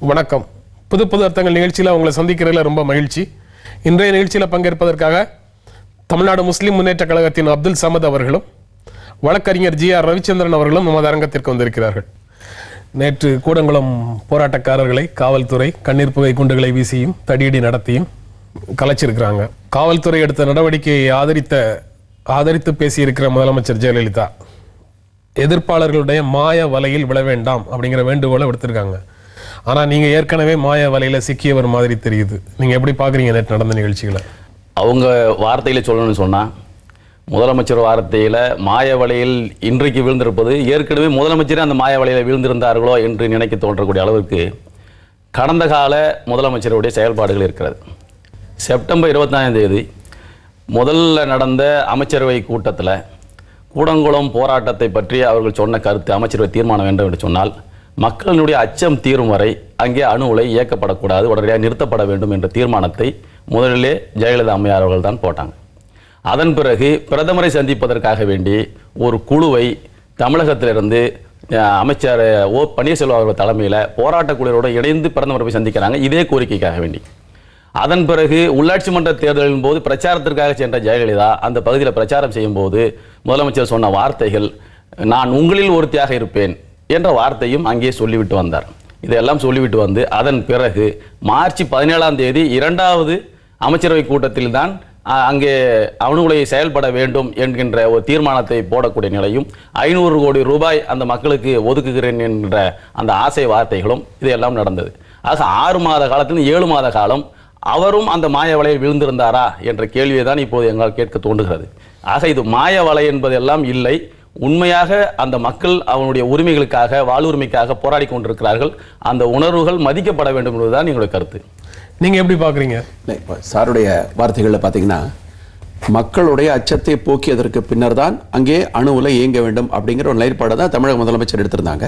வணக்கம் புது புது அர்த்தங்கள் நிகழ்ச்சியில் உங்களை சந்திக்கிறதுல ரொம்ப மகிழ்ச்சி இன்றைய நிகழ்ச்சியில் பங்கேற்பதற்காக தமிழ்நாடு முஸ்லிம் முன்னேற்ற கழகத்தின் அப்துல் சமத் அவர்களும் வழக்கறிஞர் ஜி ஆர் ரவிச்சந்திரன் அவர்களும் நமது அரங்கத்திற்கு வந்திருக்கிறார்கள் நேற்று கூடங்குளம் போராட்டக்காரர்களை காவல்துறை கண்ணீர் புகை குண்டுகளை வீசியும் தடியடி நடத்தியும் கலைச்சிருக்கிறாங்க காவல்துறை எடுத்த நடவடிக்கையை ஆதரித்த ஆதரித்து பேசியிருக்கிற முதலமைச்சர் ஜெயலலிதா எதிர்ப்பாளர்களுடைய மாய வலையில் விழ வேண்டாம் அப்படிங்கிற வேண்டுகோளை விடுத்திருக்காங்க ஆனா நீங்க ஏற்கனவே மாய வலையில சிக்கியவர் மாதிரி தெரியுது நீங்க எப்படி பாக்குறீங்க நேற்று நடந்த நிகழ்ச்சிகளை அவங்க வார்த்தையில சொல்லணும்னு சொன்னா முதலமைச்சர் வார்த்தையில மாய வலையில் இன்றைக்கு விழுந்திருப்பது ஏற்கனவே முதலமைச்சரே அந்த மாய வலையில விழுந்திருந்தார்களோ என்று நினைக்க தோன்றக்கூடிய அளவிற்கு கடந்த கால முதலமைச்சருடைய செயல்பாடுகள் இருக்கிறது செப்டம்பர் இருபத்தாம் தேதி முதல்ல நடந்த அமைச்சரவை கூட்டத்தில் கூடங்குளம் போராட்டத்தை பற்றி அவர்கள் சொன்ன கருத்து அமைச்சரவை தீர்மானம் வேண்டும் என்று சொன்னால் மக்களினுடைய அச்சம் தீரும் வரை அங்கே அணு உலை இயக்கப்படக்கூடாது உடனடியாக நிறுத்தப்பட வேண்டும் என்ற தீர்மானத்தை முதலிலே ஜெயலலிதா அம்மையார் அவர்கள் தான் போட்டாங்க அதன் பிறகு பிரதமரை சந்திப்பதற்காக வேண்டி ஒரு குழுவை தமிழகத்திலிருந்து அஹ், அமைச்சர் ஓ பன்னீர்செல்வம் அவர்கள் தலைமையில் போராட்ட குழுவோடு இணைந்து பிரதமரை போய் சந்திக்கிறாங்க இதே கோரிக்கைக்காக வேண்டி அதன் பிறகு உள்ளாட்சி மன்ற தேர்தலின் போது பிரச்சாரத்திற்காக சென்ற ஜெயலலிதா அந்த பகுதியில் பிரச்சாரம் செய்யும் போது முதலமைச்சர் சொன்ன வார்த்தைகள் நான் உங்களில் ஒருத்தியாக இருப்பேன் என்ற வார்த்தையும் அங்கே சொல்லிவிட்டு வந்தார் இதையெல்லாம் சொல்லிவிட்டு வந்து அதன் பிறகு மார்ச் பதினேழாம் தேதி இரண்டாவது அமைச்சரவை கூட்டத்தில் தான் அங்கே அணுகுலை செயல்பட வேண்டும் என்கின்ற ஒரு தீர்மானத்தை போடக்கூடிய நிலையும் ஐநூறு கோடி ரூபாய் அந்த மக்களுக்கு ஒதுக்குகிறேன் என்ற அந்த ஆசை வார்த்தைகளும் இதெல்லாம் நடந்தது ஆக ஆறு மாத காலத்தில் ஏழு மாத காலம் அவரும் அந்த மாய வலையில் விழுந்திருந்தாரா என்ற கேள்வியை தான் இப்போது எங்களால் கேட்க தோன்றுகிறது ஆக இது மாய வலை என்பதெல்லாம் இல்லை உண்மையாக அந்த மக்கள் அவனுடைய உரிமைகளுக்காக வாழ்வுரிமைக்காக போராடி கொண்டிருக்கிறார்கள் அந்த உணர்வுகள் மதிக்கப்பட வேண்டும் என்பதுதான் எங்களுடைய கருத்து நீங்க எப்படி பாக்குறீங்க இல்லை இப்போ சாருடைய வார்த்தைகளில் பார்த்தீங்கன்னா மக்களுடைய அச்சத்தை போக்கியதற்கு பின்னர் தான் அங்கே அணு உலை இயங்க வேண்டும் அப்படிங்கிற ஒரு நிலைப்பாடை தான் தமிழக முதலமைச்சர் எடுத்திருந்தாங்க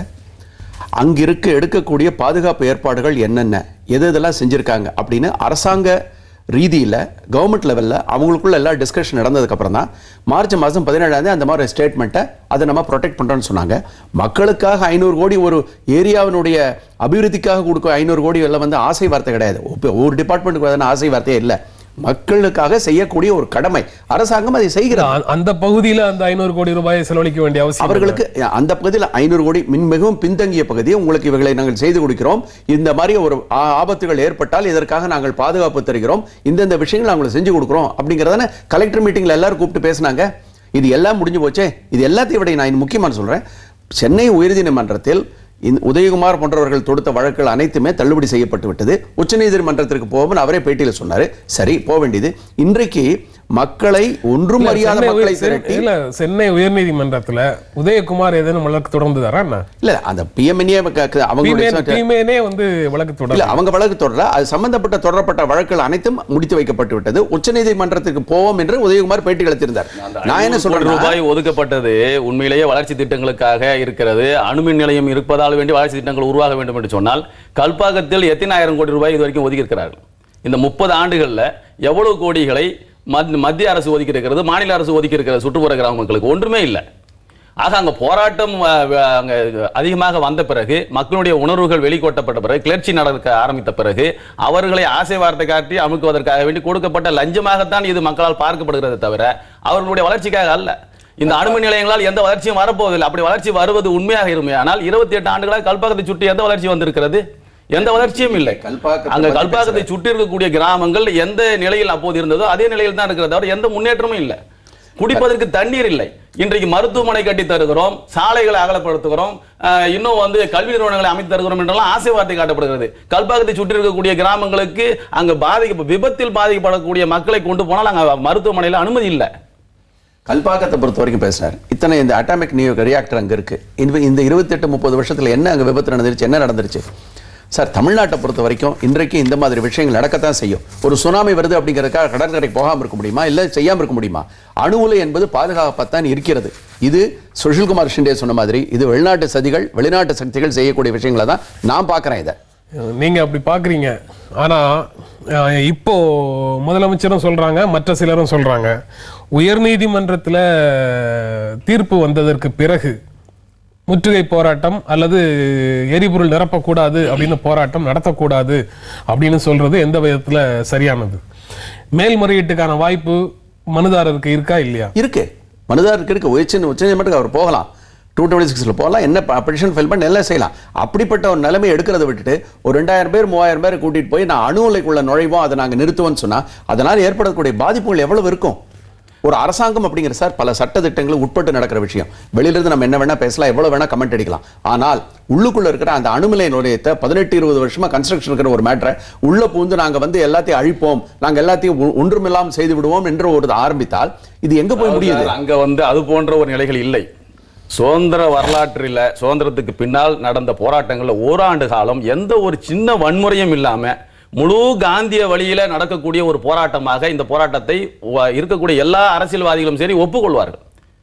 அங்க இருக்க எடுக்கக்கூடிய பாதுகாப்பு ஏற்பாடுகள் என்னென்ன எது இதெல்லாம் செஞ்சுருக்காங்க அப்படின்னு அரசாங்க ரீதியில் கவர்மெண்ட் லெவலில் அவங்களுக்குள்ள எல்லா டிஸ்கஷன் நடந்ததுக்கப்புறம் தான் மார்ச் மாதம் பதினேழாம் தேதி அந்த மாதிரி ஸ்டேட்மெண்ட்டை அதை நம்ம ப்ரொடெக்ட் பண்ணுறோன்னு சொன்னாங்க மக்களுக்காக ஐநூறு கோடி ஒரு ஏரியாவினுடைய அபிவிருத்திக்காக கொடுக்க ஐநூறு கோடி எல்லாம் வந்து ஆசை வார்த்தை கிடையாது ஒப்ப- ஒரு டிபார்ட்மெண்ட்டுக்கு ஆசை வார்த்தையே இல்லை மக்களுக்காக செய்யக்கூடிய ஒரு கடமை அரசாங்கம் அதை செய்கிறது அ- அந்த பகுதியில அந்த ஐநூறு கோடி ரூபாயை செலவழிக்க வேண்டிய அவசியம் அவர்களுக்கு அந்த பகுதியில் ஐநூறு கோடி மின் மிகவும் பின்தங்கிய பகுதி உங்களுக்கு இவைகளை நாங்கள் செய்து கொடுக்கிறோம் இந்த மாதிரி ஒரு ஆ- ஆபத்துகள் ஏற்பட்டால் இதற்காக நாங்கள் பாதுகாப்பு தருகிறோம் இந்தந்த விஷயங்கள் நாங்கள் செஞ்சு கொடுக்குறோம் அப்படிங்கிறதான கலெக்டர் மீட்டிங்ல எல்லாரும் கூப்பிட்டு பேசினாங்க இது எல்லாம் முடிஞ்சு போச்சே இது எல்லாத்தையும் விட நான் இன்னும் முக்கியமான சொல்றேன் சென்னை உயர்நீதிமன்றத்தில் இந்த உதயகுமார் போன்றவர்கள் தொடுத்த வழக்குகள் அனைத்துமே தள்ளுபடி செய்யப்பட்டு விட்டது உச்சநீதிமன்றத்திற்கு போவோம்னு அவரே பேட்டியில் சொன்னாரு சரி போக வேண்டியது இன்றைக்கு மக்களை ஒன்றும் இல்ல, அறியாத சென்னை மக்களை உயர்- சென்- திரட்டி இல்ல சென்னை உயர்நீதிமன்றத்துல உதயகுமார் ஏதேனும் வழக்கு தொடர்ந்துதாரா என்ன இல்ல அந்த பிஎம்என்ஏ அவங்களுடைய தீமேனே வந்து வழக்கு இல்ல தொடர் அவங்க வழக்கு தொடர அது சம்பந்தப்பட்ட தொடரப்பட்ட வழக்குகள் அனைத்தும் முடித்து வைக்கப்பட்டு விட்டது உச்சநீதிமன்றத்திற்கு போவோம் என்று உதயகுமார் பேட்டி அளித்திருந்தார் நான் என்ன கோடி சொல்றேன் ரூபாய் ஒதுக்கப்பட்டது உண்மையிலேயே வளர்ச்சி திட்டங்களுக்காக இருக்கிறது அணுமின் நிலையம் இருப்பதால் வேண்டி வளர்ச்சி திட்டங்கள் உருவாக வேண்டும் என்று சொன்னால் கல்பாக்கத்தில் எத்தனை ஆயிரம் கோடி ரூபாய் இது வரைக்கும் ஒதுக்கி இருக்கிறார்கள் இந்த முப்பது ஆண்டுகள்ல எவ்வளவு கோடிகளை மத்- மத்திய அரசு ஒதுக்கி இருக்கிறது மாநில அரசு ஒதுக்கி இருக்கிறது சுற்றுப்புற கிராம மக்களுக்கு ஒன்றுமே இல்லை ஆக அங்க போராட்டம் அஹ், வ- அங்க அதிகமாக வந்த பிறகு மக்களுடைய உணர்வுகள் வெளிக்கொட்டப்பட்ட பிறகு கிளர்ச்சி நடக்க ஆரம்பித்த பிறகு அவர்களை ஆசை வார்த்தை காட்டி அமுக்குவதற்காக வேண்டி கொடுக்கப்பட்ட லஞ்சமாகத்தான் இது மக்களால் பார்க்கப்படுகிறது தவிர அவர்களுடைய வளர்ச்சிக்காக அல்ல இந்த அணுமின் நிலையங்களால் எந்த வளர்ச்சியும் வரப்போவதில்லை அப்படி வளர்ச்சி வருவது உண்மையாக இருமையானால் இருபத்தி எட்டு ஆண்டுகளாக கல்பாக்கத்தை சுற்றி எந்த வளர்ச்சி வந்திருக்கிறது எந்த வளர்ச்சியும் இல்லை கல்பாக்கத்தை அங்க பத்தி கல்பாக்கத்தை சுற்றி இருக்கக்கூடிய கிராமங்கள் எந்த நிலையில் அப்போது இருந்ததோ அதே நிலையில் தான் இருக்கிறது தவிர எந்த முன்னேற்றமும் இல்லை குடிப்பதற்கு தண்ணீர் இல்லை இன்றைக்கு மருத்துவமனை கட்டி தருகிறோம் சாலைகளை அகலப்படுத்துகிறோம் அஹ், இன்னும் வந்து கல்வி நிறுவனங்களை அமைத்து தருகிறோம் என்றெல்லாம் ஆசை வார்த்தை காட்டப்படுகிறது கல்பாக்கத்தை சுற்றி இருக்கக்கூடிய கிராமங்களுக்கு அங்க பாதிக்க விபத்தில் பாதிக்கப்படக்கூடிய மக்களை கொண்டு போனால் அங்க மருத்துவமனையில் அனுமதி இல்லை கல்பாக்கத்தை பொறுத்த வரைக்கும் பேசினார் இத்தனை இந்த அட்டாமிக் நியூ ரியாக்டர் அங்க இருக்கு இந்த- இந்த இருபத்தெட்டு முப்பது வருஷத்துல என்ன அங்க விபத்து நடந்துருச்சு என்ன நடந்துருச்சு சார் தமிழ்நாட்டை பொறுத்த வரைக்கும் இன்றைக்கு இந்த மாதிரி விஷயங்கள் நடக்கத்தான் செய்யும் ஒரு சுனாமி வருது அப்படிங்கிறதுக்காக கடற்கரைக்கு போகாம இருக்க முடியுமா இல்ல செய்யாம இருக்க முடியுமா அணு உலை என்பது பாதுகாப்பாகத்தான் இருக்கிறது இது சுஷில்குமார் ஷிண்டே சொன்ன மாதிரி இது வெளிநாட்டு சதிகள் வெளிநாட்டு சக்திகள் செய்யக்கூடிய விஷயங்களை தான் நான் பார்க்கறேன் இதை நீங்க அப்படி பாக்குறீங்க ஆனா அஹ், இப்போ முதலமைச்சரும் சொல்றாங்க மற்ற சிலரும் சொல்றாங்க உயர்நீதிமன்றத்துல தீர்ப்பு வந்ததற்கு பிறகு முற்றுகை போராட்டம் அல்லது எரிபொருள் நிரப்பக்கூடாது அப்படின்னு போராட்டம் நடத்தக்கூடாது அப்படின்னு சொல்றது எந்த விதத்துல சரியானது மேல்முறையீட்டுக்கான வாய்ப்பு மனுதாரருக்கு இருக்கா இல்லையா இருக்கு மனுதாரருக்கு இருக்கு உச்ச உச்சநீதிமன்றத்துக்கு அவர் போகலாம் டூ டுவெண்ட்டி சிக்ஸில் போகலாம் என்ன பெட்டிஷன் ஃபைல் பண்ணி எல்லாம் செய்யலாம் அப்படிப்பட்ட ஒரு நிலைமை எடுக்கிறத விட்டுட்டு ஒரு ரெண்டாயிரம் பேர் மூவாயிரம் பேர் கூட்டிட்டு போய் நான் அணு உலைக்குள்ள நுழைவோம் அதை நாங்கள் நிறுத்துவோம்னு சொன்னா அதனால் ஏற்படக்கூடிய பாதிப்புகள் எவ்வளவு இருக்கும் ஒரு அரசாங்கம் அப்படிங்கிற சார் பல சட்ட திட்டங்களுக்கு உட்பட்டு நடக்கிற விஷயம் வெளியிலிருந்து நம்ம என்ன வேணா பேசலாம் எவ்வளவு வேணா கமெண்ட் அடிக்கலாம் ஆனால் உள்ளுக்குள்ள இருக்கிற அந்த அணுமிலை நிலையத்தை பதினெட்டு இருபது வருஷமா கன்ஸ்ட்ரக்ஷன் இருக்கிற ஒரு மேட்டரை உள்ள பூந்து நாங்க வந்து எல்லாத்தையும் அழிப்போம் நாங்க எல்லாத்தையும் ஒ- ஒன்றுமில்லாமல் செய்து விடுவோம் என்று ஒரு ஆரம்பித்தால் இது எங்க போய் முடியுது அங்க வந்து அது போன்ற ஒரு நிலைகள் இல்லை சுதந்திர வரலாற்றில் சுதந்திரத்துக்கு பின்னால் நடந்த போராட்டங்கள்ல ஓராண்டு காலம் எந்த ஒரு சின்ன வன்முறையும் இல்லாம முழு காந்திய வழியில நடக்கக்கூடிய ஒரு போராட்டமாக இந்த போராட்டத்தை வ- இருக்கக்கூடிய எல்லா அரசியல்வாதிகளும் சரி ஒப்புக்கொள்வார்கள்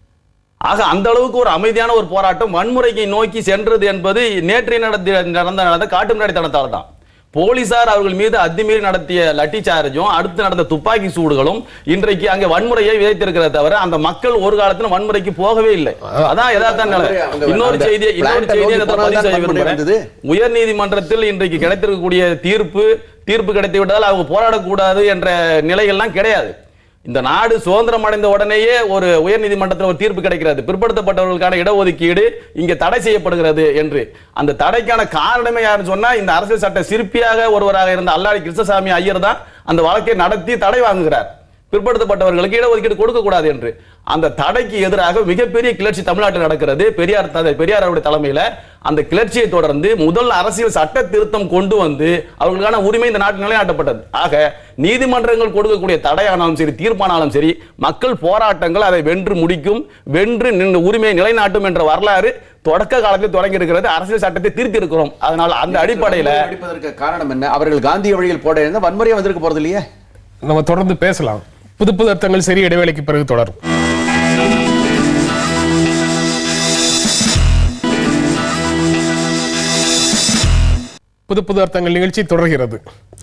ஆக அந்த அளவுக்கு ஒரு அமைதியான ஒரு போராட்டம் வன்முறையை நோக்கி சென்றது என்பது நேற்றைய நடந்த நடந்த நடந்த காட்டு முன்னாடி தனத்தால் தான் போலீசார் அவர்கள் மீது அத்துமீறி நடத்திய லட்டி சார்ஜும் அடுத்து நடந்த துப்பாக்கி சூடுகளும் இன்றைக்கு அங்கே வன்முறையை விதைத்திருக்கிறத தவிர அந்த மக்கள் ஒரு காலத்துல வன்முறைக்கு போகவே இல்லை அதான் யதார்த்த நிலை அவங்க இன்னொரு அந்த செய்தியை இன்னொரு plant-அ செய்தியை நோக்கி இந்த இடத்துல போனதால் பதிவு செய்ய வன்முறை விரும்புகிறேன் வந்தது. உயர் நீதிமன்றத்தில் இன்றைக்கு கிடைத்திருக்கக்கூடிய தீர்ப்பு தீர்ப்பு கிடைத்து விட்டதால் அவங்க போராடக்கூடாது என்ற நிலைகள்லாம் கிடையாது இந்த நாடு சுதந்திரம் அடைந்த உடனேயே ஒரு உயர் நீதிமன்றத்தில் ஒரு தீர்ப்பு கிடைக்கிறது பிற்படுத்தப்பட்டவர்களுக்கான இடஒதுக்கீடு இங்கே தடை செய்யப்படுகிறது என்று அந்த தடைக்கான காரணமே யாருன்னு சொன்னா இந்த அரசியல் சட்ட சிற்பியாக ஒருவராக இருந்த அல்லாடி கிருஷ்ணசாமி ஐயர் தான் அந்த வழக்கை நடத்தி தடை வாங்குகிறார் பிற்படுத்தப்பட்டவர்களுக்கு இடஒதுக்கீடு கொடுக்க கூடாது என்று அந்த தடைக்கு எதிராக மிகப்பெரிய கிளர்ச்சி தமிழ்நாட்டில் நடக்கிறது பெரியார் த- பெரியார் அவருடைய தலைமையில அந்த கிளர்ச்சியை தொடர்ந்து முதல் அரசியல் சட்ட திருத்தம் கொண்டு வந்து அவர்களுக்கான உரிமை இந்த நாட்டில் நிலைநாட்டப்பட்டது ஆக நீதிமன்றங்கள் கொடுக்கக்கூடிய தடையானாலும் சரி தீர்ப்பானாலும் சரி மக்கள் போராட்டங்கள் அதை வென்று முடிக்கும் வென்று நின்று உரிமையை நிலைநாட்டும் என்ற வரலாறு தொடக்க காலத்தில் தொடங்கி இருக்கிறது அரசியல் சட்டத்தை திருத்தி இருக்கிறோம் அதனால் அந்த அடிப்படையில வன்முறை வெடிப்பதற்கு காரணம் என்ன அவர்கள் காந்திய வழியில் போட இருந்தா வன்முறையை வந்திருக்க போறது இல்லையே நம்ம தொடர்ந்து பேசலாம் புது புது அர்த்தங்கள் சரி இடைவேளைக்கு பிறகு தொடரும் புது புது அர்த்தங்கள் நிகழ்ச்சி தொடர்கிறது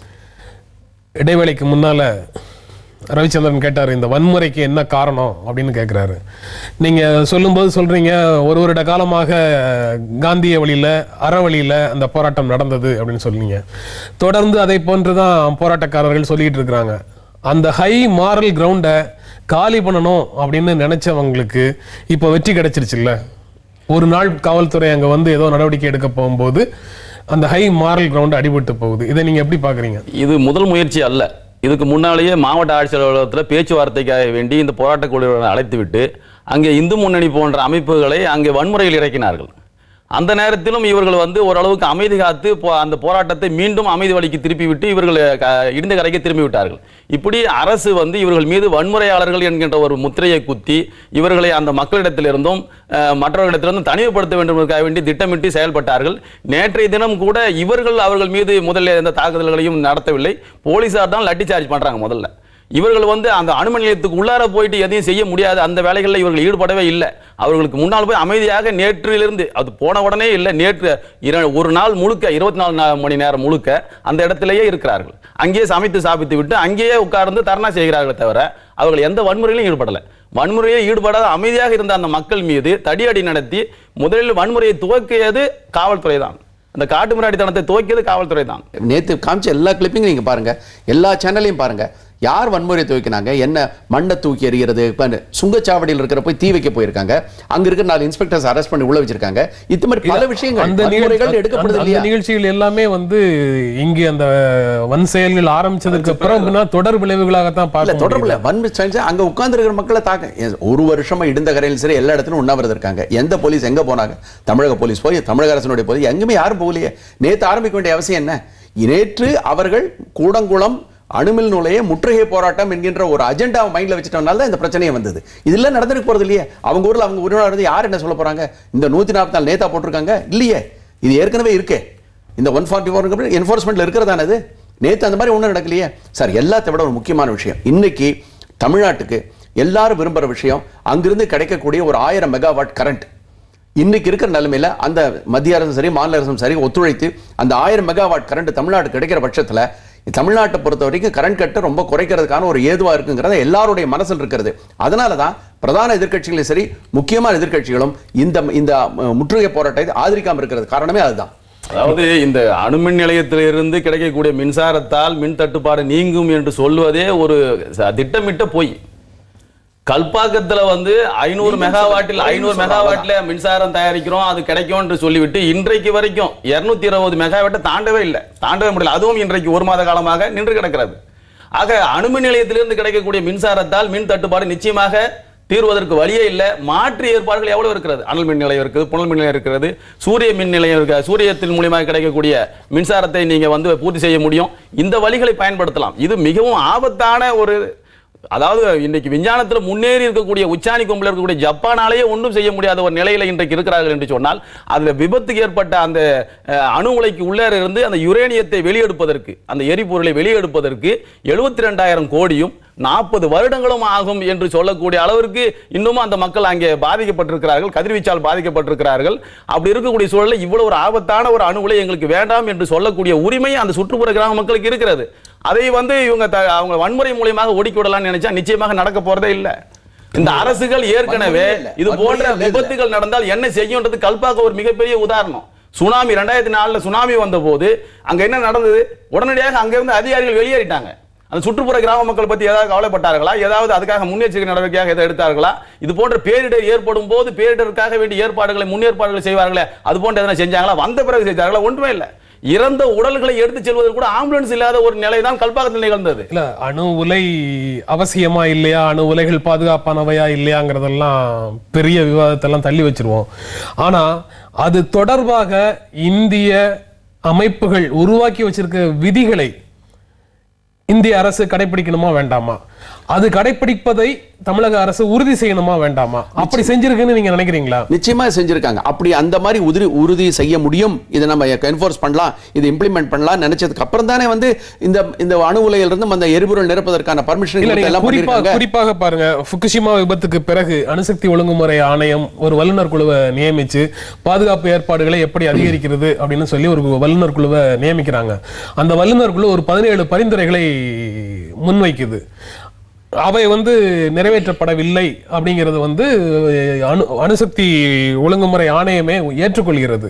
இடைவேளைக்கு முன்னால ரவிச்சந்திரன் கேட்டார் இந்த வன்முறைக்கு என்ன காரணம் அப்படின்னு கேட்குறாரு நீங்க சொல்லும்போது சொல்றீங்க ஒரு வருட காலமாக காந்திய வழியில அறவழியில அந்த போராட்டம் நடந்தது அப்படின்னு சொல்றீங்க தொடர்ந்து அதை போன்று தான் போராட்டக்காரர்கள் சொல்லிட்டு இருக்கிறாங்க அந்த ஹை மாரல் கிரவுண்டை காலி பண்ணணும் அப்படின்னு நினைச்சவங்களுக்கு இப்போ வெற்றி கிடைச்சிருச்சுல்ல ஒரு நாள் காவல்துறை அங்க வந்து ஏதோ நடவடிக்கை எடுக்க போகும்போது அந்த ஹை மாரல் கிரவுண்ட் அடிபட்டு போகுது இதை நீங்க எப்படி பாக்குறீங்க இது முதல் முயற்சி அல்ல இதுக்கு முன்னாலேயே மாவட்ட ஆட்சியர் அலுவலகத்தில் பேச்சுவார்த்தைக்காக வேண்டி இந்த போராட்டக் குழுவினரை அழைத்து விட்டு அங்கே இந்து முன்னணி போன்ற அமைப்புகளை அங்கே வன்முறையில் இறக்கினார்கள் அந்த நேரத்திலும் இவர்கள் வந்து ஓரளவுக்கு அமைதி காத்து போ- அந்த போராட்டத்தை மீண்டும் அமைதி வழிக்கு திருப்பி விட்டு இவர்கள் க- இடிந்த கரைக்கு திரும்பி விட்டார்கள் இப்படி அரசு வந்து இவர்கள் மீது வன்முறையாளர்கள் என்கின்ற ஒரு முத்திரையை குத்தி இவர்களை அந்த மக்களிடத்திலிருந்தும் அஹ், மற்றவர்களிடத்திலிருந்தும் தனிமைப்படுத்த வேண்டும் என்பதற்காக வேண்டி திட்டமிட்டு செயல்பட்டார்கள் நேற்றைய தினம் கூட இவர்கள் அவர்கள் மீது முதல்ல எந்த தாக்குதல்களையும் நடத்தவில்லை போலீசார் தான் லட்டி சார்ஜ் பண்றாங்க முதல்ல இவர்கள் வந்து அந்த அனுமதி நிலையத்துக்கு உள்ளார போயிட்டு எதையும் செய்ய முடியாது அந்த வேலைகளில் இவர்கள் ஈடுபடவே இல்லை அவர்களுக்கு முன்னால் போய் அமைதியாக நேற்றிலிருந்து அது போன உடனே இல்லை நேற்று இர- ஒரு நாள் முழுக்க இருபத்தி நாலு மணி நேரம் முழுக்க அந்த இடத்திலேயே இருக்கிறார்கள் அங்கேயே சமைத்து சாப்பிட்டு விட்டு அங்கேயே உட்கார்ந்து தர்ணா செய்கிறார்களே தவிர அவர்கள் எந்த வன்முறையிலும் ஈடுபடலை வன்முறையில் ஈடுபடாத அமைதியாக இருந்த அந்த மக்கள் மீது தடியடி நடத்தி முதலில் வன்முறையை துவக்கியது காவல்துறை தான் அந்த காட்டு மிராடித்தனத்தை துவக்கியது காவல்துறை தான் நேத்து காமிச்ச எல்லா கிளிப்பிங்கும் நீங்க பாருங்க எல்லா சேனலையும் பாருங்க யார் வன்முறை துவைக்கினாங்க என்ன மண்ணை தூக்கி எறிகிறது இப்ப சுங்கச்சாவடியில் இருக்கிற போய் தீ வைக்க போயிருக்காங்க அங்க இருக்கிற நாலு இன்ஸ்பெக்டர்ஸ் அரெஸ்ட் பண்ணி உள்ள வச்சிருக்காங்க இது மாதிரி பல விஷயங்கள் அந்த வன்முறைகள் நிகழ்ச்சி எடுக்கப்படுது அந்த இல்லையா நிகழ்ச்சிகள் எல்லாமே வந்து இங்கே அந்த வன் செயல்கள் ஆரம்பிச்சதுக்கு பிறகுனா தொடர் விளைவுகளாகத்தான் இல்ல பார்க்க தொடர்புல வன்முறை செஞ்சா அங்க உட்கார்ந்து இருக்கிற மக்களை தாக்க ஏ- ஒரு வருஷமா இடிந்த கரையில் சரி எல்லா இடத்துலயும் உண்ணாவிரதம் இருக்காங்க எந்த போலீஸ் எங்க போனாங்க தமிழக போலீஸ் போய் தமிழக அரசனுடைய போய் எங்குமே யாரும் போகலையே நேத்து ஆரம்பிக்க வேண்டிய அவசியம் என்ன நேற்று அவர்கள் கூடங்குளம் அணுமில் நுழைய முற்றுகை போராட்டம் என்கின்ற ஒரு அஜெண்டாவை மைண்ட்ல வச்சுட்டனால தான் இந்த பிரச்சனையே வந்தது இதெல்லாம் நடந்துட்டு போறது இல்லையே அவங்க ஊர்ல அவங்க உரிமையாளர் வந்து யார் என்ன சொல்ல போறாங்க இந்த நூத்தி நாற்பத்தி நாலு நேத்தா போட்டிருக்காங்க இல்லையே இது ஏற்கனவே இருக்கே இந்த ஒன் ஃபார்ட்டி ஃபோர் என்ஃபோர்ஸ்மெண்ட்ல இருக்கிறதானே இது நேத்து அந்த மாதிரி ஒண்ணும் நடக்கலையே சார் எல்லாத்தை விட ஒரு முக்கியமான விஷயம் இன்னைக்கு தமிழ்நாட்டுக்கு எல்லாரும் விரும்புற விஷயம் அங்கிருந்து கிடைக்கக்கூடிய ஒரு ஆயிரம் மெகாவாட் கரண்ட் இன்னைக்கு இருக்கிற நிலைமையில அந்த மத்திய அரசும் சரி மாநில அரசும் சரி ஒத்துழைத்து அந்த ஆயிரம் மெகாவாட் கரண்ட் தமிழ்நாடு கிடைக்கிற பட்சத்துல தமிழ்நாட்டை பொறுத்த வரைக்கும் கரண்ட் கட்டை ரொம்ப குறைக்கிறதுக்கான ஒரு ஏதுவா இருக்குங்கிறத எல்லாருடைய மனசில் இருக்கிறது அதனால தான் பிரதான எதிர்க்கட்சிகளும் சரி முக்கியமான எதிர்க்கட்சிகளும் இந்த இந்த அஹ், முற்றுகை போராட்டத்தை ஆதரிக்காம இருக்கிறது காரணமே அதுதான் அதாவது இந்த அணுமின் நிலையத்திலிருந்து கிடைக்கக்கூடிய மின்சாரத்தால் மின் தட்டுப்பாடு நீங்கும் என்று சொல்வதே ஒரு ச- திட்டமிட்ட பொய் கல்பாக்கத்துல வந்து ஐநூறு மெகாவாட்டில் ஐநூறு மெகாவாட்ல மின்சாரம் தயாரிக்கிறோம் அது கிடைக்கும் என்று சொல்லிவிட்டு இன்றைக்கு வரைக்கும் இருநூத்தி இருபது மெகாவாட்டை தாண்டவே இல்லை தாண்டவே முடியல அதுவும் இன்றைக்கு ஒரு மாத காலமாக நின்று கிடக்கிறது ஆக அணுமின் நிலையத்திலிருந்து கிடைக்கக்கூடிய மின்சாரத்தால் மின் தட்டுப்பாடு நிச்சயமாக தீர்வதற்கு வழியே இல்லை மாற்று ஏற்பாடுகள் எவ்வளவு இருக்கிறது அனல் மின் நிலையம் இருக்குது புனல் மின் நிலையம் இருக்கிறது சூரிய மின் நிலையம் இருக்கு சூரியத்தின் மூலியமாக கிடைக்கக்கூடிய மின்சாரத்தை நீங்க வந்து பூர்த்தி செய்ய முடியும் இந்த வழிகளை பயன்படுத்தலாம் இது மிகவும் ஆபத்தான ஒரு அதாவது இன்னைக்கு விஞ்ஞானத்தில் முன்னேறி இருக்கக்கூடிய உச்சாணி கொம்பில் இருக்கக்கூடிய ஜப்பானாலேயே ஒன்றும் செய்ய முடியாத ஒரு நிலையில இன்றைக்கு இருக்கிறார்கள் என்று சொன்னால் அதுல விபத்துக்கு ஏற்பட்ட அந்த அஹ், அணு உலைக்கு உள்ளே இருந்து அந்த யுரேனியத்தை வெளியெடுப்பதற்கு அந்த எரிபொருளை வெளியெடுப்பதற்கு எழுபத்தி ரெண்டாயிரம் கோடியும் நாற்பது வருடங்களும் ஆகும் என்று சொல்லக்கூடிய அளவிற்கு இன்னமும் அந்த மக்கள் அங்கே பாதிக்கப்பட்டிருக்கிறார்கள் கதிர்வீச்சால் பாதிக்கப்பட்டிருக்கிறார்கள் அப்படி இருக்கக்கூடிய சூழலில் இவ்வளவு ஒரு ஆபத்தான ஒரு அணு உலை எங்களுக்கு வேண்டாம் என்று சொல்லக்கூடிய உரிமை அந்த சுற்றுப்புற கிராம மக்களுக்கு இருக்கிறது அதை வந்து இவங்க த- அவங்க வன்முறை மூலியமாக ஒடுக்கி விடலாம்னு நினைச்சா நிச்சயமாக நடக்க போறதே இல்லை இந்த அரசுகள் ஏற்கனவே வன்முறையே இல்ல. இது போன்ற வன்முறையே இல்ல. விபத்துகள் நடந்தால் என்ன செய்யும்ன்றது கல்பாக்க ஒரு மிகப்பெரிய உதாரணம் சுனாமி ரெண்டாயிரத்தி நாலுல சுனாமி வந்த போது அங்க என்ன நடந்தது உடனடியாக அங்கிருந்து அதிகாரிகள் வெளியேறிட்டாங்க அந்த சுற்றுப்புற கிராம மக்கள் பத்தி ஏதாவது கவலைப்பட்டார்களா ஏதாவது அதுக்காக முன்னெச்சரிக்கை நடவடிக்கையாக எதை எடுத்தார்களா இது போன்ற பேரிடர் ஏற்படும் போது பேரிடருக்காக வேண்டிய ஏற்பாடுகளை முன்னேற்பாடுகளை செய்வார்களே அது போன்ற எதனா செஞ்சாங்களா வந்த பிறகு செஞ்சாங்களா ஒன்றுமே இல்லை இறந்த உடல்களை எடுத்து செல்வதற்கு கூட ஆம்புலன்ஸ் இல்லாத ஒரு நிலை தான் கல்பாக்கத்தில் நிகழ்ந்தது இல்ல அணு உலை அவசியமா இல்லையா அணு உலைகள் பாதுகாப்பானவையா இல்லையாங்கிறதெல்லாம் பெரிய விவாதத்தெல்லாம் தள்ளி வச்சிருவோம் ஆனா அது தொடர்பாக இந்திய அமைப்புகள் உருவாக்கி வச்சிருக்க விதிகளை இந்திய அரசு கடைபிடிக்கணுமா வேண்டாமா அது கடைபிடிப்பதை தமிழக அரசு உறுதி செய்யணுமா வேண்டாமா அப்படி செஞ்சிருக்குன்னு நீங்க நினைக்கிறீங்களா நிச்சயமா செஞ்சிருக்காங்க அப்படி அந்த மாதிரி உதிரி உறுதி செய்ய முடியும் இதை நம்ம என்ஃபோர்ஸ் பண்ணலாம் இதை இம்ப்ளிமெண்ட் பண்ணலாம் நினைச்சதுக்கு அப்புறம் தானே வந்து இந்த இந்த அணு உலையிலிருந்து அந்த எரிபொருள் நிரப்பதற்கான பர்மிஷன் இல்ல நீங்க எல்லாம் குறிப்பா பண்ணிருக்காங்க குறிப்பாக பாருங்க ஃபுகுஷிமா விபத்துக்கு பிறகு அணுசக்தி ஒழுங்குமுறை ஆணையம் ஒரு வல்லுநர் குழுவை நியமிச்சு பாதுகாப்பு ஏற்பாடுகளை எப்படி அதிகரிக்கிறது அப்படின்னு சொல்லி ஒரு வல்லுநர் குழுவை நியமிக்கிறாங்க அந்த வல்லுநர் குழு ஒரு பதினேழு பரிந்துரைகளை முன்வைக்குது அவை வந்து நிறைவேற்றப்படவில்லை அப்படிங்கிறது வந்து அணு அணுசக்தி ஒழுங்குமுறை ஆணையமே ஏற்றுக்கொள்கிறது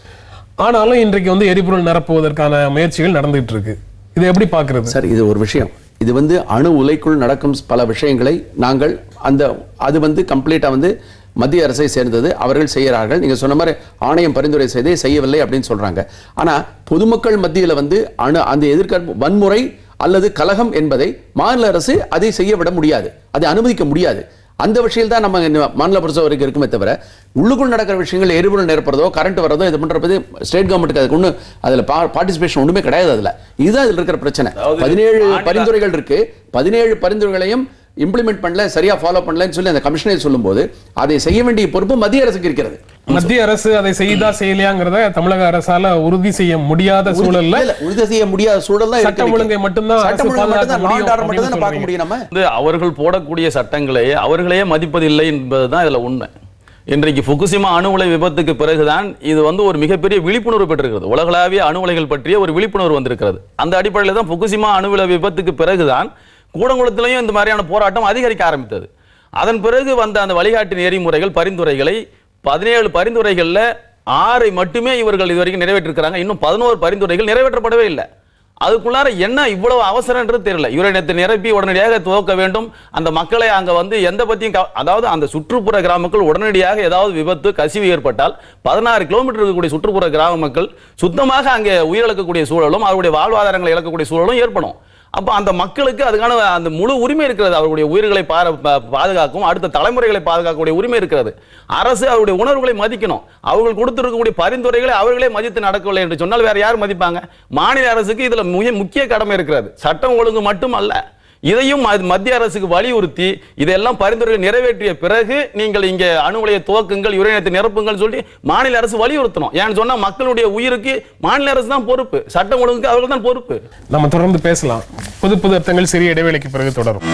ஆனாலும் இன்றைக்கு வந்து எரிபொருள் நிரப்புவதற்கான முயற்சிகள் நடந்துகிட்டு இருக்கு இதை எப்படி பாக்குறது சார் இது ஒரு விஷயம் இது வந்து அணு உலைக்குள் நடக்கும் பல விஷயங்களை நாங்கள் அந்த அது வந்து கம்ப்ளீட்டா வந்து மத்திய அரசை சேர்ந்தது அவர்கள் செய்கிறார்கள் நீங்க சொன்ன மாதிரி ஆணையம் பரிந்துரை செய்தே செய்யவில்லை அப்படின்னு சொல்றாங்க ஆனா பொதுமக்கள் மத்தியில வந்து அணு அந்த எதிர்க்க வன்முறை அல்லது கலகம் என்பதை மாநில அரசு அதை செய்ய விட முடியாது அதை அனுமதிக்க முடியாது அந்த விஷயம் தான் நம்ம இந்த மாநில பொறுத்த வரைக்கும் இருக்குமே தவிர உள்ளுக்குள் நடக்கிற விஷயங்கள் எரிபொருள் நிரப்புறதோ கரண்ட் வரதோ இது பண்றது ஸ்டேட் கவர்மெண்ட்டுக்கு அதுக்கு ஒன்றும் அதுல பார்ட்டிசிபேஷன் ஒண்ணுமே கிடையாது அதுல இதுதான் இதுல இருக்கிற பிரச்சனை அதாவது பதினேழு மாநில- பரிந்துரைகள் இருக்கு பதினேழு பரிந்துரைகளையும் இம்ப்ளிமெண்ட் பண்ணல சரியா ஃபாலோ பண்ணலன்னு சொல்லி அந்த கமிஷனர் சொல்லும்போது அதை செய்ய வேண்டிய பொறுப்பு மத்திய அரசுக்கு இருக்கிறது மத்திய அரசு அதை செய்தா செய்யலையாங்கிறத தமிழக அரசால உறுதி செய்ய முடியாத சூழல்ல இல்ல, உறுதி செய்ய முடியாத சூழல் தான் சட்டம் ஒழுங்கை மட்டும்தான் அரசு சட்டம் ஒழுங்கை மட்டும் தான் பாதுகாக்க law and order முடியும் மட்டும் தான் பார்க்க அப்படின்னு முடியும் நம்ம வந்து அவர்கள் போடக்கூடிய சட்டங்களை அவர்களே மதிப்பதில்லை என்பதுதான் இதுல உண்மை இன்றைக்கு ஃபுகுசிமா அணு உலை விபத்துக்கு பிறகுதான் இது வந்து ஒரு மிகப்பெரிய விழிப்புணர்வு பெற்றிருக்கிறது உலகளாவிய அணு உலைகள் பற்றிய ஒரு விழிப்புணர்வு வந்திருக்கிறது அந்த அடிப்படையில் தான் ஃபுகுசிமா அணு உலை விபத்துக்கு பிறகுதான் கூடங்குளத்திலையும் இந்த மாதிரியான போராட்டம் அதிகரிக்க ஆரம்பித்தது அதன் பிறகு வந்த அந்த வழிகாட்டு நெறிமுறைகள் பரிந்துரைகளை பதினேழு பரிந்துரைகள்ல ஆறை மட்டுமே இவர்கள் இதுவரைக்கும் நிறைவேற்றிருக்கிறாங்க இன்னும் பதினோரு பரிந்துரைகள் நிறைவேற்றப்படவே இல்லை அதுக்குள்ளார என்ன இவ்வளவு அவசரம்ன்றது தெரியல யுரேனியத்தை நிரப்பி உடனடியாக துவக்க வேண்டும் அந்த மக்களை அங்க வந்து எந்த பத்தியும் கவ- அதாவது அந்த சுற்றுப்புற கிராம மக்கள் உடனடியாக ஏதாவது விபத்து கசிவு ஏற்பட்டால் பதினாறு கிலோமீட்டர் இருக்கக்கூடிய சுற்றுப்புற கிராம மக்கள் சுத்தமாக அங்கே உயிரிழக்கக்கூடிய சூழலும் அவருடைய வாழ்வாதாரங்களை இழக்கக்கூடிய சூழலும் ஏற்படும் அப்போ அந்த மக்களுக்கு அதுக்கான அந்த முழு உரிமை இருக்கிறது அவருடைய உயிர்களை பார- பா- பாதுகாக்கும் அடுத்த தலைமுறைகளை பாதுகாக்கக்கூடிய உரிமை இருக்கிறது அரசு அவருடைய உணர்வுகளை மதிக்கணும் அவர்கள் கொடுத்திருக்கக்கூடிய பரிந்துரைகளை அவர்களே மதித்து நடக்கவில்லை என்று சொன்னால் வேற யார் மதிப்பாங்க மாநில அரசுக்கு இதுல மிக முக்கிய கடமை இருக்கிறது சட்டம் ஒழுங்கு மட்டும் அல்ல இதையும் ம- மத்திய அரசுக்கு வலியுறுத்தி இதெல்லாம் பரிந்துரை நிறைவேற்றிய பிறகு நீங்கள் இங்கே அணு உலையை துவக்குங்கள் யுரேனியத்தை நிரப்புங்கள் சொல்லி மாநில அரசு வலியுறுத்தணும் ஏன்னு சொன்னா மக்களுடைய உயிருக்கு மாநில அரசு தான் பொறுப்பு சட்டம் ஒழுங்குக்கு அவர்கள் தான் பொறுப்பு நம்ம தொடர்ந்து பேசலாம் புது புது அர்த்தங்கள் சிறிய இடைவேளைக்கு பிறகு தொடரும்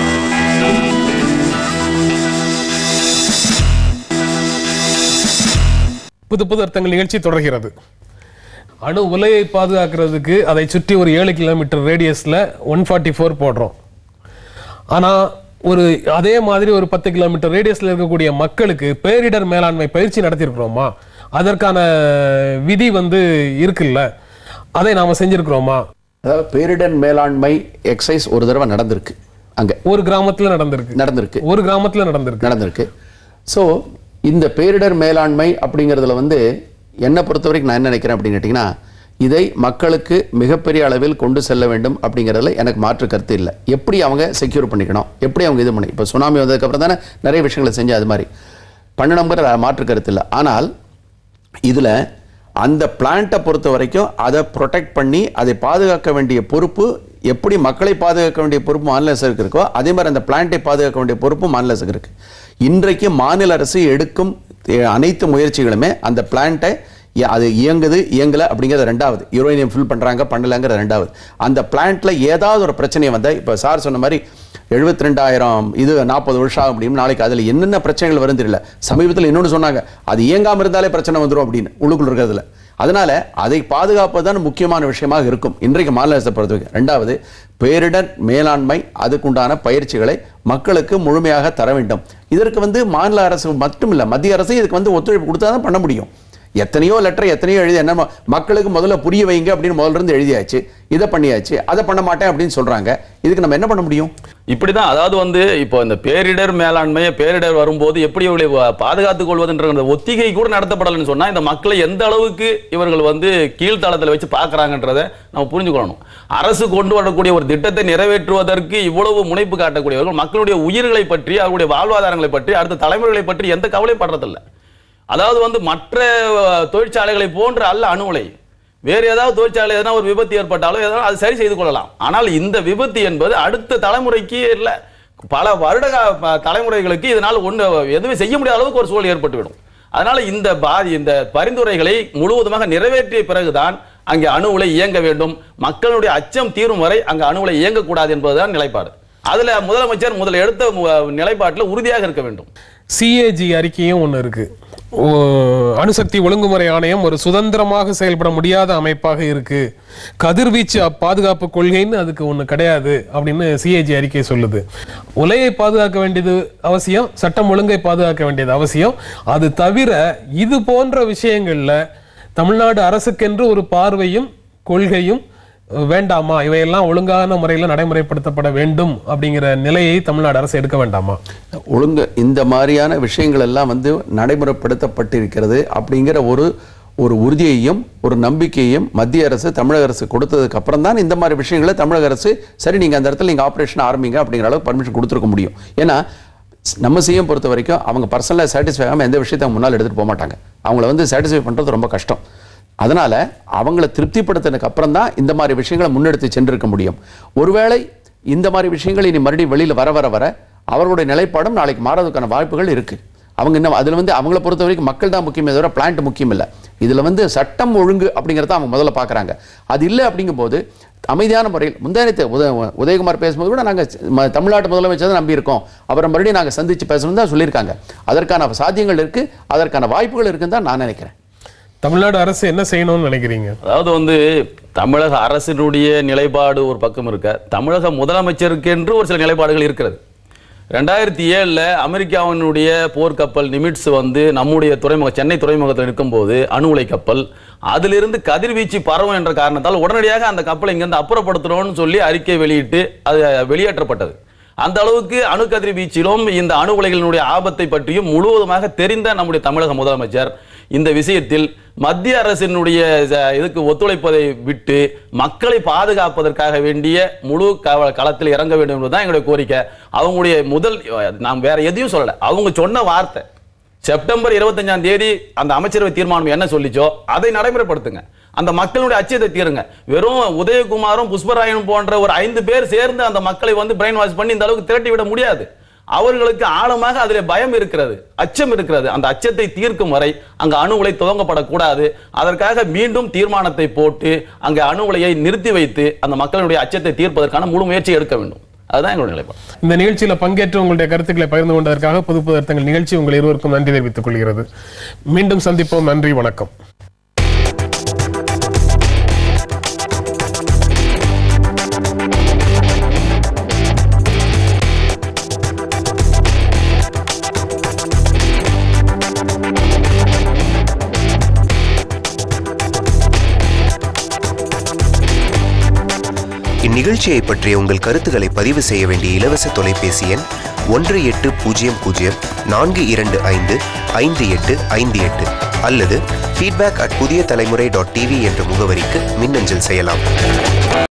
புது புது அர்த்தங்கள் நிகழ்ச்சி தொடர்கிறது அணு உலையை பாதுகாக்கிறதுக்கு அதை சுற்றி ஒரு ஏழு கிலோமீட்டர் ரேடியஸ்ல ஒன் ஃபார்ட்டி ஃபோர் போடுறோம் ஆனா ஒரு அதே மாதிரி ஒரு பத்து கிலோமீட்டர் ரேடியஸ்ல இருக்கக்கூடிய மக்களுக்கு பேரிடர் மேலாண்மை பயிற்சி நடத்தியிருக்கிறோமா அதற்கான விதி வந்து இருக்குல்ல அதை நாம செஞ்சிருக்கிறோமா அதாவது பேரிடர் மேலாண்மை எக்ஸசைஸ் ஒரு தடவை நடந்திருக்கு அங்க ஒரு கிராமத்துல நடந்திருக்கு நடந்திருக்கு ஒரு கிராமத்துல நடந்திருக்கு நடந்திருக்கு ஸோ இந்த பேரிடர் மேலாண்மை அப்படிங்கிறதுல வந்து என்னை பொறுத்த வரைக்கும் நான் என்ன நினைக்கிறேன் அப்படின்னு கேட்டிங்கன்னா இதை மக்களுக்கு மிகப்பெரிய அளவில் கொண்டு செல்ல வேண்டும் அப்படிங்கிறதுல எனக்கு மாற்று கருத்து இல்லை எப்படி அவங்க செக்யூர் பண்ணிக்கணும் எப்படி அவங்க இது பண்ணி இப்போ சுனாமி வந்ததுக்கப்புறம் தானே நிறைய விஷயங்களை செஞ்சு அது மாதிரி பண்ணணுங்கிற மாற்று கருத்து இல்லை ஆனால் இதில் அந்த பிளான்ட்டை பொறுத்த வரைக்கும் அதை ப்ரொடெக்ட் பண்ணி அதை பாதுகாக்க வேண்டிய பொறுப்பு எப்படி மக்களை பாதுகாக்க வேண்டிய பொறுப்பு மாநில அரசுக்கு இருக்கோ அதே மாதிரி அந்த பிளான்ட்டை பாதுகாக்க வேண்டிய பொறுப்பு மாநில அரசுக்கு இருக்கு இன்றைக்கு மாநில அரசு எடுக்கும் எ- அனைத்து முயற்சிகளுமே அந்த பிளான்ட்டை அது இயங்குது இயங்கல அப்படிங்கிறது ரெண்டாவது யுரேனியம் ஃபில் பண்றாங்க பண்ணலங்கிறது ரெண்டாவது அந்த பிளான்ட்ல ஏதாவது ஒரு பிரச்சனை வந்தா இப்போ சார் சொன்ன மாதிரி எழுபத்தி ரெண்டாயிரம் இது நாற்பது வருஷம் ஆகும் அப்படின்னு நாளைக்கு அதில் என்னென்ன பிரச்சனைகள் வரும் தெரியல சமீபத்தில் இன்னொன்று சொன்னாங்க அது இயங்காம இருந்தாலே பிரச்சனை வந்துடும் அப்படின்னு உள்ளுக்குள்ள இருக்கிறதுல அதனால அதை பாதுகாப்பது தான் முக்கியமான விஷயமாக இருக்கும் இன்றைக்கு மாநில அரசை பொறுத்த வரைக்கும் ரெண்டாவது பேரிடர் மேலாண்மை அதுக்குண்டான பயிற்சிகளை மக்களுக்கு முழுமையாக தர வேண்டும் இதற்கு வந்து மாநில அரசு மட்டும் இல்லை மத்திய அரசு இதுக்கு வந்து ஒத்துழைப்பு கொடுத்தா தான் பண்ண முடியும் எத்தனையோ லெட்டர் எத்தனையோ எழுதி என்ன மக்களுக்கு முதல்ல புரிய வைங்க அப்படின்னு முதல்ல இருந்து எழுதியாச்சு இதை பண்ணியாச்சு அதை பண்ண மாட்டேன் அப்படின்னு சொல்றாங்க இதுக்கு நம்ம என்ன பண்ண முடியும் இப்படிதான் அதாவது வந்து இப்போ இந்த பேரிடர் மேலாண்மை பேரிடர் வரும்போது எப்படி இவர்களை வ- பாதுகாத்துக் கொள்வதுன்ற அந்த ஒத்திகை கூட நடத்தப்படலைன்னு சொன்னா இந்த மக்களை எந்த அளவுக்கு இவர்கள் வந்து கீழ்த்தளத்தில் வச்சு பார்க்கறாங்கன்றதை நம்ம புரிஞ்சுக்கணும் அரசு கொண்டு வரக்கூடிய ஒரு திட்டத்தை நிறைவேற்றுவதற்கு இவ்வளவு முனைப்பு காட்டக்கூடியவர்கள் மக்களுடைய உயிர்களை பற்றி அவருடைய வாழ்வாதாரங்களை பற்றி அடுத்த தலைமுறைகளை பற்றி எந்த கவலையும் படுறதில்லை அதாவது வந்து மற்ற அஹ், தொழிற்சாலைகளை போன்ற அல்ல அணு உலை வேறு ஏதாவது தொழிற்சாலை எதனா ஒரு விபத்து ஏற்பட்டாலும் எதனா அது சரி செய்து கொள்ளலாம் ஆனால் இந்த விபத்து என்பது அடுத்த தலைமுறைக்கு இல்லை பல வருட கா- ப- தலைமுறைகளுக்கு இதனால் ஒன்று எதுவுமே செய்ய முடியாத அளவுக்கு ஒரு சூழல் ஏற்பட்டுவிடும் அதனால இந்த பாதி இந்த பரிந்துரைகளை முழுவதுமாக நிறைவேற்றிய பிறகுதான் அங்கே அணு உலை இயங்க வேண்டும் மக்களுடைய அச்சம் தீரும் வரை அங்கே அணு உலை இயங்கக்கூடாது என்பதுதான் நிலைப்பாடு அதுல முதலமைச்சர் முதல் எடுத்த மு- நிலைப்பாட்டில் உறுதியாக இருக்க வேண்டும் சிஏஜி அறிக்கையும் ஒன்று இருக்கு ஓ, அணுசக்தி ஒழுங்குமுறை ஆணையம் ஒரு சுதந்திரமாக செயல்பட முடியாத அமைப்பாக இருக்கு கதிர்வீச்சு பாதுகாப்பு கொள்கைன்னு அதுக்கு ஒன்று கிடையாது அப்படின்னு சிஏஜி அறிக்கை சொல்லுது உலையை பாதுகாக்க வேண்டியது அவசியம் சட்டம் ஒழுங்கை பாதுகாக்க வேண்டியது அவசியம் அது தவிர இது போன்ற விஷயங்கள்ல தமிழ்நாடு அரசுக்கென்று ஒரு பார்வையும் கொள்கையும் வேண்டாமா இவையெல்லாம் ஒழுங்கான முறையில் நடைமுறைப்படுத்தப்பட வேண்டும் அப்படிங்கிற நிலையை தமிழ்நாடு அரசு எடுக்க வேண்டாமா ஒழுங்கு இந்த மாதிரியான விஷயங்கள் எல்லாம் வந்து நடைமுறைப்படுத்தப்பட்டிருக்கிறது அப்படிங்கிற ஒரு ஒரு உறுதியையும் ஒரு நம்பிக்கையையும் மத்திய அரசு தமிழக அரசு கொடுத்ததுக்கு அப்புறம் தான் இந்த மாதிரி விஷயங்களை தமிழக அரசு சரி நீங்க அந்த இடத்துல நீங்க ஆபரேஷன் ஆரம்பிங்க அப்படிங்கிற அளவுக்கு பர்மிஷன் கொடுத்துருக்க முடியும் ஏன்னா நம்ம சிஎம் பொறுத்த வரைக்கும் அவங்க பர்சனலாக சாட்டிஸ்ஃபை ஆகாமல் எந்த விஷயத்தை அவங்க முன்னால் எடுத்துட்டு போக மாட்டாங்க அவங்கள வந்து சாட்டிஸ்ஃபை பண்றது ரொம்ப கஷ்டம் அதனால அவங்கள திருப்திப்படுத்தினதுக்கு அப்புறம் தான் இந்த மாதிரி விஷயங்களை முன்னெடுத்து சென்றிருக்க முடியும் ஒருவேளை இந்த மாதிரி விஷயங்கள் இனி மறுபடியும் வெளியில் வர வர வர அவர்களுடைய நிலைப்பாடும் நாளைக்கு மாறதுக்கான வாய்ப்புகள் இருக்கு அவங்க இன்னும் அதில் வந்து அவங்கள பொறுத்த வரைக்கும் மக்கள் தான் முக்கியமே தவிர பிளான்ட் முக்கியம் இல்லை இதில் வந்து சட்டம் ஒழுங்கு அப்படிங்கிறத அவங்க முதல்ல பார்க்குறாங்க அது இல்லை அப்படிங்கும்போது அமைதியான முறையில் முந்தானத்தை உத உதயகுமார் பேசும்போது கூட நாங்கள் தமிழ்நாட்டு முதலமைச்சர் தான் நம்பியிருக்கோம் அவரை மறுபடியும் நாங்கள் சந்திச்சு பேசணும் தான் சொல்லியிருக்காங்க அதற்கான சாத்தியங்கள் இருக்கு அதற்கான வாய்ப்புகள் இருக்குன்னு தான் நான் நினைக்கிறேன் தமிழ்நாடு அரசு என்ன செய்யணும்னு நினைக்கிறீங்க அதாவது வந்து தமிழக அரசினுடைய நிலைப்பாடு ஒரு பக்கம் இருக்க தமிழக முதலமைச்சருக்கென்று ஒரு சில நிலைப்பாடுகள் இருக்கிறது ரெண்டாயிரத்தி ஏழில் அமெரிக்காவினுடைய போர்க்கப்பல் நிமிட்ஸ் வந்து நம்முடைய துறைமுக சென்னை துறைமுகத்தில் இருக்கும்போது அணு உலை கப்பல் அதிலிருந்து கதிர்வீச்சு பரவும் என்ற காரணத்தால் உடனடியாக அந்த கப்பலை இங்கிருந்து அப்புறப்படுத்தணும்னு சொல்லி அறிக்கை வெளியிட்டு அது வெளியேற்றப்பட்டது அந்த அளவுக்கு அணு கதிர்வீச்சிலும் இந்த அணு உலைகளினுடைய ஆபத்தை பற்றியும் முழுவதுமாக தெரிந்த நம்முடைய தமிழக முதலமைச்சர் இந்த விஷயத்தில் மத்திய அரசினுடைய ச- இதுக்கு ஒத்துழைப்பதை விட்டு மக்களை பாதுகாப்பதற்காக வேண்டிய முழு க- களத்தில் இறங்க வேண்டும் என்பதுதான் எங்களுடைய கோரிக்கை அவங்களுடைய முதல் நாம் வேற எதையும் சொல்லல அவங்க சொன்ன வார்த்தை செப்டம்பர் இருபத்தஞ்சாம் தேதி அந்த அமைச்சரவை தீர்மானம் என்ன சொல்லிச்சோ அதை நடைமுறைப்படுத்துங்க அந்த மக்களுடைய அச்சத்தை தீருங்க வெறும் உதயகுமாரும் புஷ்பராயனும் போன்ற ஒரு ஐந்து பேர் சேர்ந்து அந்த மக்களை வந்து பிரெயின் வாஷ் பண்ணி இந்த அளவுக்கு திரட்டி விட முடியாது அவர்களுக்கு ஆழமாக அதில் பயம் இருக்கிறது அச்சம் இருக்கிறது அந்த அச்சத்தை தீர்க்கும் வரை அங்கு அணு உலை துவங்கப்படக்கூடாது அதற்காக மீண்டும் தீர்மானத்தை போட்டு அங்கே அணு உலையை நிறுத்தி வைத்து அந்த மக்களுடைய அச்சத்தை தீர்ப்பதற்கான முழு முயற்சி எடுக்க வேண்டும் அதுதான் எங்களுடைய நிலைப்பாடு இந்த நிகழ்ச்சியில பங்கேற்று உங்களுடைய கருத்துக்களை பகிர்ந்து கொண்டதற்காக புது புது அர்த்தங்கள் நிகழ்ச்சி உங்கள் இருவருக்கும் நன்றி தெரிவித்துக் கொள்கிறது மீண்டும் சந்திப்போம் நன்றி வணக்கம் இந்நிகழ்ச்சியை பற்றிய உங்கள் கருத்துக்களை பதிவு செய்ய வேண்டிய இலவச தொலைபேசி எண் ஒன்று எட்டு பூஜ்ஜியம் பூஜ்ஜியம் நான்கு இரண்டு ஐந்து ஐந்து எட்டு ஐந்து எட்டு அல்லது ஃபீட்பேக் அட் புதிய தலைமுறை டாட் டிவி என்ற முகவரிக்கு மின்னஞ்சல் செய்யலாம்